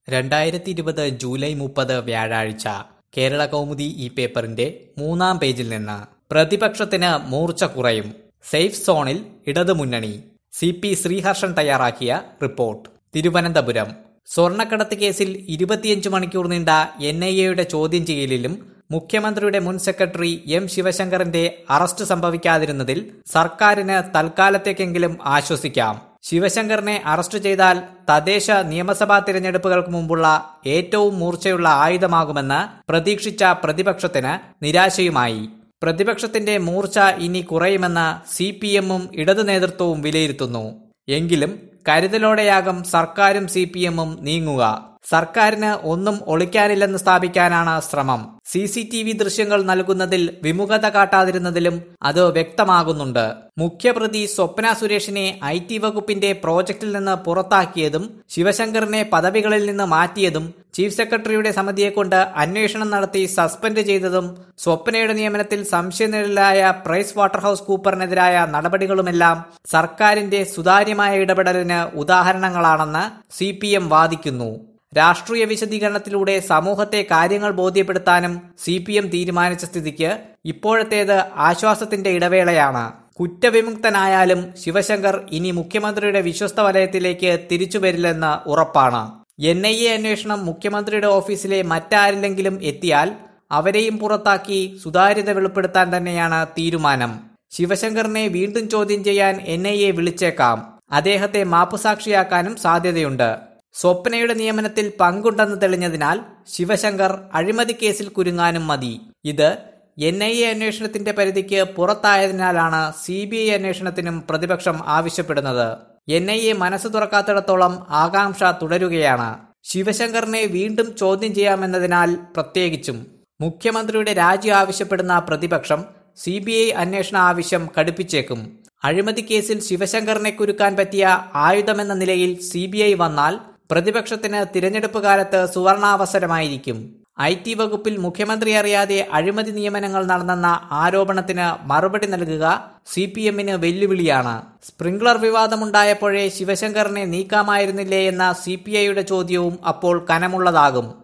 രണ്ടായിരത്തി ഇരുപത് ജൂലൈ മുപ്പത് വ്യാഴാഴ്ച കേരള കൗമുദി ഈ പേപ്പറിന്റെ മൂന്നാം പേജിൽ നിന്ന് പ്രതിപക്ഷത്തിന് മൂർച്ച കുറയും സേഫ് സോണിൽ ഇടതുമുന്നണി സി പി ശ്രീഹർഷൻ തയ്യാറാക്കിയ റിപ്പോർട്ട് തിരുവനന്തപുരം സ്വർണ്ണക്കടത്ത് കേസിൽ ഇരുപത്തിയഞ്ച് മണിക്കൂർ നീണ്ട എൻ ഐ എയുടെ ചോദ്യം ചെയ്യലിലും മുഖ്യമന്ത്രിയുടെ മുൻ സെക്രട്ടറി എം ശിവശങ്കറിന്റെ അറസ്റ്റ് സംഭവിക്കാതിരുന്നതിൽ സർക്കാരിന് തൽക്കാലത്തേക്കെങ്കിലും ആശ്വസിക്കാം ശിവശങ്കറിനെ അറസ്റ്റ് ചെയ്താൽ തദ്ദേശ നിയമസഭാ തിരഞ്ഞെടുപ്പുകൾക്ക് മുമ്പുള്ള ഏറ്റവും മൂർച്ചയുള്ള ആയുധമാകുമെന്ന് പ്രതീക്ഷിച്ച പ്രതിപക്ഷത്തിന് നിരാശയുമായി പ്രതിപക്ഷത്തിന്റെ മൂർച്ച ഇനി കുറയുമെന്ന് സി പി എമ്മും ഇടതു നേതൃത്വവും വിലയിരുത്തുന്നു എങ്കിലും കരുതലോടെയാകും സർക്കാരും സി പി എമ്മും നീങ്ങുക സർക്കാരിന് ഒന്നും ഒളിക്കാനില്ലെന്ന് സ്ഥാപിക്കാനാണ് ശ്രമം സി സി ടി വി ദൃശ്യങ്ങൾ നൽകുന്നതിൽ വിമുഖത കാട്ടാതിരുന്നതിലും അത് വ്യക്തമാകുന്നുണ്ട് മുഖ്യപ്രതി സ്വപ്ന സുരേഷിനെ ഐ ടി വകുപ്പിന്റെ പ്രോജക്റ്റിൽ നിന്ന് പുറത്താക്കിയതും ശിവശങ്കറിനെ പദവികളിൽ നിന്ന് മാറ്റിയതും ചീഫ് സെക്രട്ടറിയുടെ സമിതിയെ കൊണ്ട് അന്വേഷണം നടത്തി സസ്പെൻഡ് ചെയ്തതും സ്വപ്നയുടെ നിയമനത്തിൽ സംശയനിഴലായ പ്രൈസ് വാട്ടർഹൌസ് കൂപ്പറിനെതിരായ നടപടികളുമെല്ലാം സർക്കാരിന്റെ സുതാര്യമായ ഇടപെടലിന് ഉദാഹരണങ്ങളാണെന്ന് സി വാദിക്കുന്നു രാഷ്ട്രീയ വിശദീകരണത്തിലൂടെ സമൂഹത്തെ കാര്യങ്ങൾ ബോധ്യപ്പെടുത്താനും സി പി എം തീരുമാനിച്ച സ്ഥിതിക്ക് ഇപ്പോഴത്തേത് ആശ്വാസത്തിന്റെ ഇടവേളയാണ് കുറ്റവിമുക്തനായാലും ശിവശങ്കർ ഇനി മുഖ്യമന്ത്രിയുടെ വിശ്വസ്ത വലയത്തിലേക്ക് തിരിച്ചു വരില്ലെന്ന് ഉറപ്പാണ് എൻ ഐ എ അന്വേഷണം മുഖ്യമന്ത്രിയുടെ ഓഫീസിലെ മറ്റാരിലെങ്കിലും എത്തിയാൽ അവരെയും പുറത്താക്കി സുതാര്യത വെളിപ്പെടുത്താൻ തന്നെയാണ് തീരുമാനം ശിവശങ്കറിനെ വീണ്ടും ചോദ്യം ചെയ്യാൻ എൻ ഐ എ വിളിച്ചേക്കാം അദ്ദേഹത്തെ മാപ്പുസാക്ഷിയാക്കാനും സാധ്യതയുണ്ട് സ്വപ്നയുടെ നിയമനത്തിൽ പങ്കുണ്ടെന്ന് തെളിഞ്ഞതിനാൽ ശിവശങ്കർ അഴിമതി കേസിൽ കുരുങ്ങാനും മതി ഇത് എൻ ഐ എ അന്വേഷണത്തിന്റെ പരിധിക്ക് പുറത്തായതിനാലാണ് സി ബി ഐ അന്വേഷണത്തിനും പ്രതിപക്ഷം ആവശ്യപ്പെടുന്നത് എൻ ഐ എ മനസ്സ് തുറക്കാത്തിടത്തോളം ആകാംക്ഷ തുടരുകയാണ് ശിവശങ്കറിനെ വീണ്ടും ചോദ്യം ചെയ്യാമെന്നതിനാൽ പ്രത്യേകിച്ചും മുഖ്യമന്ത്രിയുടെ രാജി ആവശ്യപ്പെടുന്ന പ്രതിപക്ഷം സി ബി ഐ അന്വേഷണ ആവശ്യം കടുപ്പിച്ചേക്കും അഴിമതി കേസിൽ ശിവശങ്കറിനെ കുരുക്കാൻ പറ്റിയ ആയുധമെന്ന നിലയിൽ സി ബി ഐ വന്നാൽ പ്രതിപക്ഷത്തിന് തിരഞ്ഞെടുപ്പ് കാലത്ത് സുവർണാവസരമായിരിക്കും ഐ ടി വകുപ്പിൽ മുഖ്യമന്ത്രി അറിയാതെ അഴിമതി നിയമനങ്ങൾ നടന്നെന്ന ആരോപണത്തിന് മറുപടി നൽകുക സി പി എമ്മിന് വെല്ലുവിളിയാണ് സ്പ്രിംഗ്ലർ വിവാദമുണ്ടായപ്പോഴേ ശിവശങ്കറിനെ നീക്കാമായിരുന്നില്ലേ എന്ന സി പി ഐയുടെ ചോദ്യവും അപ്പോൾ കനമുള്ളതാകും